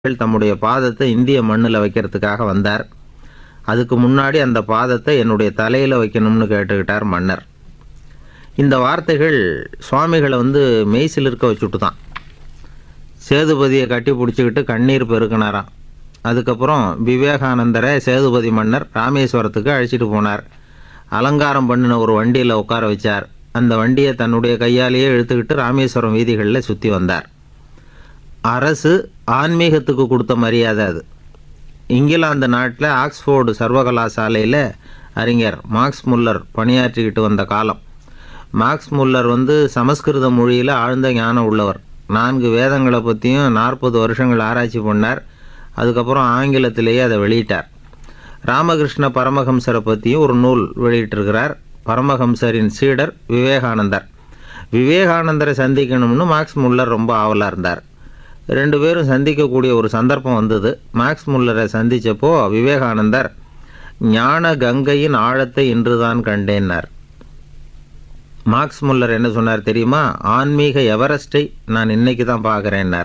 தம்முடைய பாதத்தை இந்திய மண்ணில் வைக்கிறதுக்காக வந்தார் அதுக்கு முன்னாடி அந்த பாதத்தை என்னுடைய தலையில் வைக்கணும்னு கேட்டுக்கிட்டார் மன்னர் இந்த வார்த்தைகள் சுவாமிகளை வந்து மெய்சில் இருக்க வச்சுட்டு தான் சேதுபதியை கட்டி பிடிச்சிக்கிட்டு கண்ணீர் பெருக்கினாராம் அதுக்கப்புறம் விவேகானந்தரை சேதுபதி மன்னர் ராமேஸ்வரத்துக்கு அழைச்சிட்டு போனார் அலங்காரம் பண்ணின ஒரு வண்டியில் உட்கார வச்சார் அந்த வண்டியை தன்னுடைய கையாலேயே இழுத்துக்கிட்டு ராமேஸ்வரம் வீதிகளில் சுற்றி வந்தார் அரசு ஆன்மீகத்துக்கு கொடுத்த மரியாதை அது இங்கிலாந்து நாட்டில் ஆக்ஸ்போர்டு சர்வகலாசாலையில் அறிஞர் மார்க்ஸ் முல்லர் பணியாற்றிக்கிட்டு வந்த காலம் மார்க்ஸ் முல்லர் வந்து சமஸ்கிருத மொழியில் ஆழ்ந்த ஞானம் உள்ளவர் நான்கு வேதங்களை பற்றியும் நாற்பது வருஷங்கள் ஆராய்ச்சி பண்ணார் அதுக்கப்புறம் ஆங்கிலத்திலேயே அதை வெளியிட்டார் ராமகிருஷ்ண பரமஹம்சரை பற்றியும் ஒரு நூல் வெளியிட்டிருக்கிறார் பரமஹம்சரின் சீடர் விவேகானந்தர் விவேகானந்தரை சந்திக்கணும்னு மார்க்ஸ் முல்லர் ரொம்ப ஆவலாக இருந்தார் ரெண்டு பேரும் சந்திக்கக்கூடிய ஒரு சந்தர்ப்பம் வந்தது மார்க்ஸ் முல்லரை சந்தித்தப்போ விவேகானந்தர் ஞான கங்கையின் ஆழத்தை இன்றுதான் கண்டேன்னார் மார்க்ஸ் முல்லர் என்ன சொன்னார் தெரியுமா ஆன்மீக எவரெஸ்டை நான் இன்னைக்கு தான் பார்க்குறேன்னார்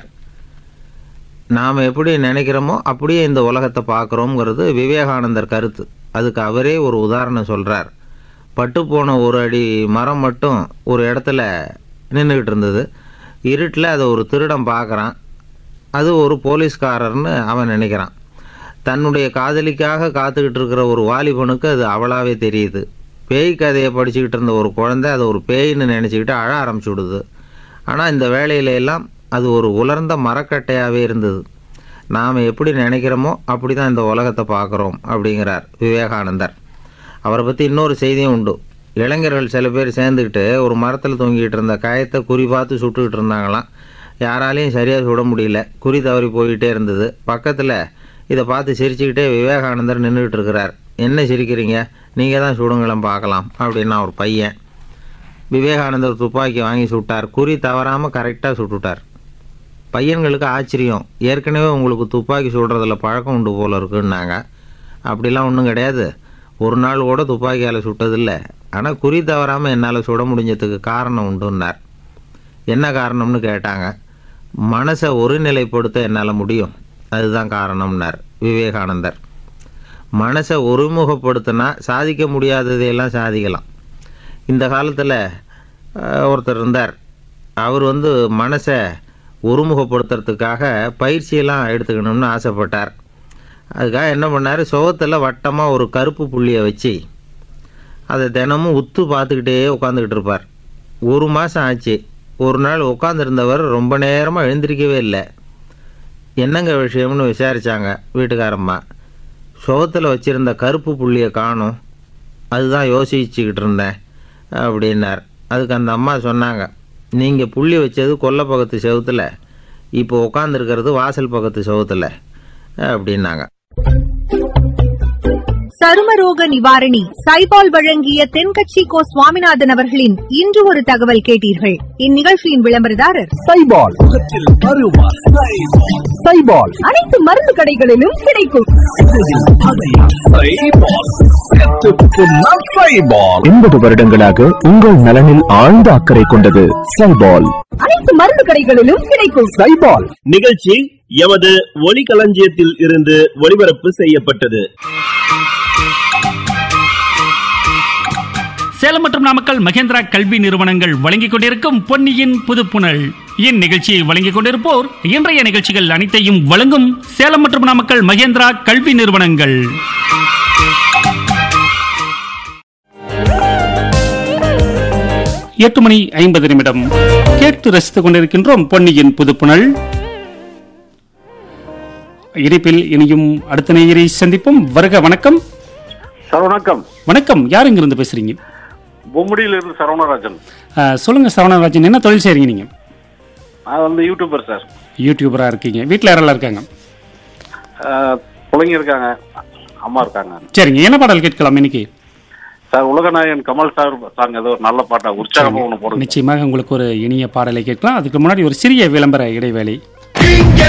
நாம் எப்படி நினைக்கிறோமோ அப்படியே இந்த உலகத்தை பார்க்குறோங்கிறது விவேகானந்தர் கருத்து அதுக்கு அவரே ஒரு உதாரணம் சொல்கிறார் பட்டு போன ஒரு அடி மரம் மட்டும் ஒரு இடத்துல நின்றுக்கிட்டு இருந்தது இருட்டில் அதை ஒரு திருடன் பார்க்குறான் அது ஒரு போலீஸ்காரர்னு அவன் நினைக்கிறான் தன்னுடைய காதலிக்காக காத்துக்கிட்டு இருக்கிற ஒரு வாலிபனுக்கு அது அவளாவே தெரியுது பேய் கதையை படிச்சுக்கிட்டு இருந்த ஒரு குழந்தை அதை ஒரு பேய்னு நினச்சிக்கிட்டு அழ ஆரம்பிச்சு விடுது ஆனால் இந்த வேலையில எல்லாம் அது ஒரு உலர்ந்த மரக்கட்டையாகவே இருந்தது நாம் எப்படி நினைக்கிறோமோ அப்படி தான் இந்த உலகத்தை பார்க்குறோம் அப்படிங்கிறார் விவேகானந்தர் அவரை பற்றி இன்னொரு செய்தியும் உண்டு இளைஞர்கள் சில பேர் சேர்ந்துக்கிட்டு ஒரு மரத்தில் தொங்கிட்டு இருந்த காயத்தை குறி பார்த்து சுட்டுக்கிட்டு இருந்தாங்களாம் யாராலையும் சரியாக சுட முடியல குறி தவறி போய்கிட்டே இருந்தது பக்கத்தில் இதை பார்த்து சிரிச்சுக்கிட்டே விவேகானந்தர் நின்றுக்கிட்டு இருக்கிறார் என்ன சிரிக்கிறீங்க நீங்கள் தான் சுடுங்களேன் பார்க்கலாம் அப்படின்னா ஒரு பையன் விவேகானந்தர் துப்பாக்கி வாங்கி சுட்டார் குறி தவறாமல் கரெக்டாக சுட்டுட்டார் பையன்களுக்கு ஆச்சரியம் ஏற்கனவே உங்களுக்கு துப்பாக்கி சுடுறதுல பழக்கம் உண்டு போல இருக்குன்னாங்க அப்படிலாம் ஒன்றும் கிடையாது ஒரு நாள் கூட துப்பாக்கியால் சுட்டதில்லை ஆனால் குறி தவறாமல் என்னால் சுட முடிஞ்சதுக்கு காரணம் உண்டுன்னார் என்ன காரணம்னு கேட்டாங்க மனசை ஒருநிலைப்படுத்த என்னால் முடியும் அதுதான் காரணம்னார் விவேகானந்தர் மனசை ஒருமுகப்படுத்தினா சாதிக்க முடியாததையெல்லாம் சாதிக்கலாம் இந்த காலத்தில் ஒருத்தர் இருந்தார் அவர் வந்து மனசை ஒருமுகப்படுத்துறதுக்காக பயிற்சியெல்லாம் எடுத்துக்கணும்னு ஆசைப்பட்டார் அதுக்காக என்ன பண்ணார் சுகத்தில் வட்டமாக ஒரு கருப்பு புள்ளியை வச்சு அதை தினமும் உத்து பார்த்துக்கிட்டே உட்காந்துக்கிட்டு இருப்பார் ஒரு மாதம் ஆச்சு ஒரு நாள் உட்காந்துருந்தவர் ரொம்ப நேரமாக எழுந்திரிக்கவே இல்லை என்னங்க விஷயம்னு விசாரித்தாங்க வீட்டுக்காரம்மா சுகத்தில் வச்சுருந்த கருப்பு புள்ளியை காணும் அதுதான் யோசிச்சுக்கிட்டு இருந்தேன் அப்படின்னார் அதுக்கு அந்த அம்மா சொன்னாங்க நீங்கள் புள்ளி வச்சது கொல்லை பக்கத்து செவுத்தில் இப்போ உட்காந்துருக்கிறது வாசல் பக்கத்து செவுத்தில் அப்படின்னாங்க சருமரோக நிவாரணி சைபால் வழங்கிய தென்கட்சி கோ சுவாமிநாதன் அவர்களின் இன்று ஒரு தகவல் கேட்டீர்கள் இந்நிகழ்ச்சியின் விளம்பரதாரர் சைபால் முகத்தில் அருவா சைபால் அனைத்து மருந்து கடைகளிலும் கிடைக்கும் எண்பது வருடங்களாக உங்கள் நலனில் ஆழ்ந்த அக்கறை கொண்டது சைபால் அனைத்து மருந்து கடைகளிலும் கிடைக்கும் சைபால் நிகழ்ச்சி எமது ஒலிகளஞ்சியத்தில் இருந்து ஒளிபரப்பு செய்யப்பட்டது சேலம் மற்றும் நாமக்கல் மகேந்திரா கல்வி நிறுவனங்கள் வழங்கிக் கொண்டிருக்கும் பொன்னியின் புதுப்புணல் இந்நிகழ்ச்சியை வழங்கிக் கொண்டிருப்போர் இன்றைய நிகழ்ச்சிகள் அனைத்தையும் வழங்கும் சேலம் மற்றும் நாமக்கல் மகேந்திரா கல்வி நிறுவனங்கள் எட்டு மணி ஐம்பது நிமிடம் கேட்டு ரசித்துக் கொண்டிருக்கின்றோம் பொன்னியின் புதுப்புணல் இணைப்பில் இனியும் அடுத்த நேயரை சந்திப்போம் வருக வணக்கம் சார் வணக்கம் வணக்கம் யார் இங்கிருந்து பேசுறீங்க பொம்முடியிலிருந்து சரவணராஜன் அஹ், சொல்லுங்க சரவணராஜன் என்ன தொழில் செய்றீங்க நீங்க நான் வந்து யூடியூபர் சார் யூடியூபரா இருக்கீங்க வீட்டில் யாரெல்லாம் இருக்காங்க அஹ், பிள்ளைங்க இருக்காங்க அம்மா இருக்காங்க சரிங்க என்ன பாடல் கேட்கலாம் இன்னைக்கு சார் உலகநாயகன் கமல் சார் சாங் ஏதோ ஒரு நல்ல பாட்டா உற்சாகமா ஒன்று போடுங்க நிச்சயமாக உங்களுக்கு ஒரு இனிய பாடலை கேட்கலாம் அதுக்கு முன்னாடி ஒரு சிறிய விளம்பர இடைவேளை